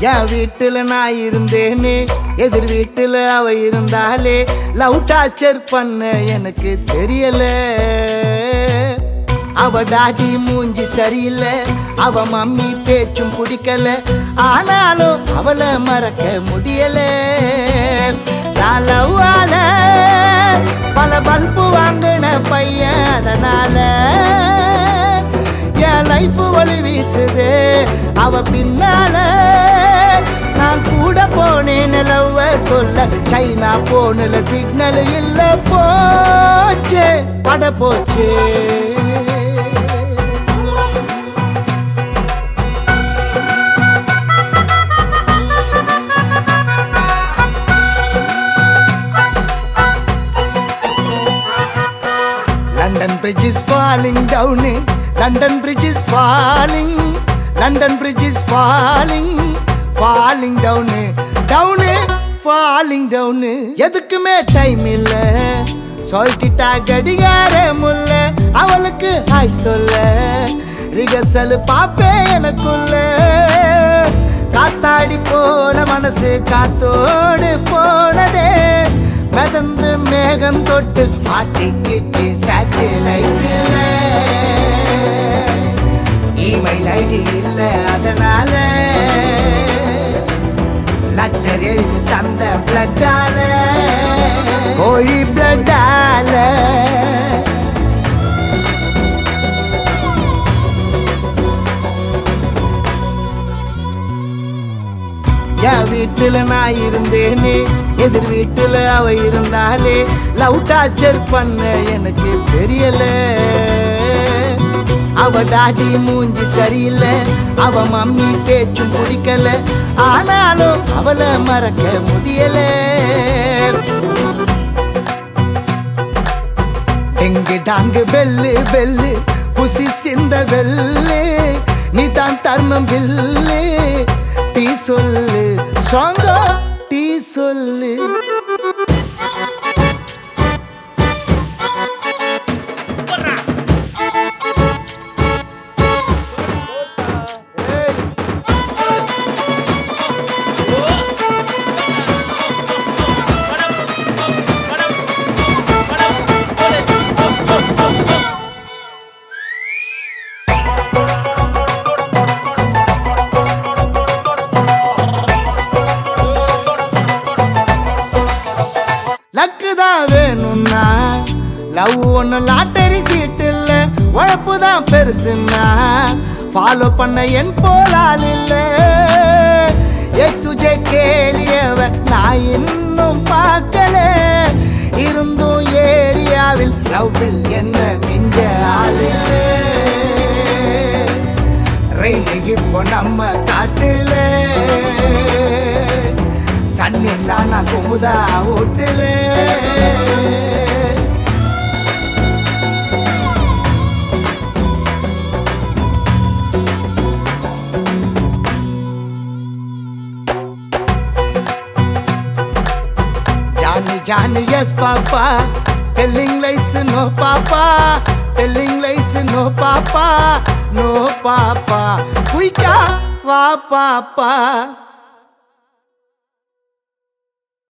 என் வீட்டுல நான் இருந்தேனே எதிர் வீட்டுல அவ இருந்தாலே லவ் டார்ச்சர் பண்ண எனக்கு தெரியல அவ டாடி மூஞ்சி சரியில்லை அவ மம்மி பேச்சும் பிடிக்கல ஆனாலும் அவளை மறக்க முடியல நான் love ஆன பல பல்பு வாங்கின பையன் அதனால என் லைஃப் வழி வீசுது அவ பின்னால நான் கூட போனேன் லவ் சொல்ல சைனா போனல சிக்னல் இல்ல போச்சே பட போச்சே London Bridge is falling down. London Bridge is falling. London Bridge is falling. Falling down. Down. Falling down. எதுக்குமே டைம் இல்ல சொல்லிட்டா கடிகார முல்ல அவளுக்கு ஹாய் சொல்ல ரிகர்சல் பாப்பே எனக்குள்ள காத்தாடி போன மனசு காத்தோடு போனதே மிதந்து மேகம் தொட்டு மாட்டிக்கிச்சு சேட்டலைட்ல இமெயில் ஐடி இல்ல அதனால லட்டர் எழுதி தந்த பிளட்டால கோழி பிளட்டால என் வீட்டுல நான் இருந்தேனே எதிர் வீட்டுல அவ இருந்தாலே லவ் டார்ச்சர் பண்ண எனக்கு தெரியல அவ டாடி மூஞ்சி சரியில்லை அவ மம்மி பேச்சும் பிடிக்கல ஆனாலும் அவளை மறக்க முடியல எங்கு டாங்கு பெல்லு பெல்லு புசி சிந்த வெள்ளு நீ தான் தர்மம் பில்லு டீ சொல்லு ஸ்ட்ராங்கா டீ சொல்லு லக்கு தான் வேணும்னா லவ் ஒன்று லாட்டரி சீட்டு இல்ல உழப்பு தான் பெருசுன்னா ஃபாலோ பண்ண என் போலால் இல்ல ஏ துஜே கேளியவ நான் இன்னும் பார்க்கல இருந்தும் ஏரியாவில் லவ்வில் என்ன மிஞ்ச ஆள் இல்ல ரயில் இப்போ நம்ம காட்டுல சன்னில்லா நான் Kumudha ஓட்டுல Johnny, Johnny, yes, Papa. Telling lies, no, Papa. Telling lies, no, Papa. No, Papa. Kuika, va, Papa.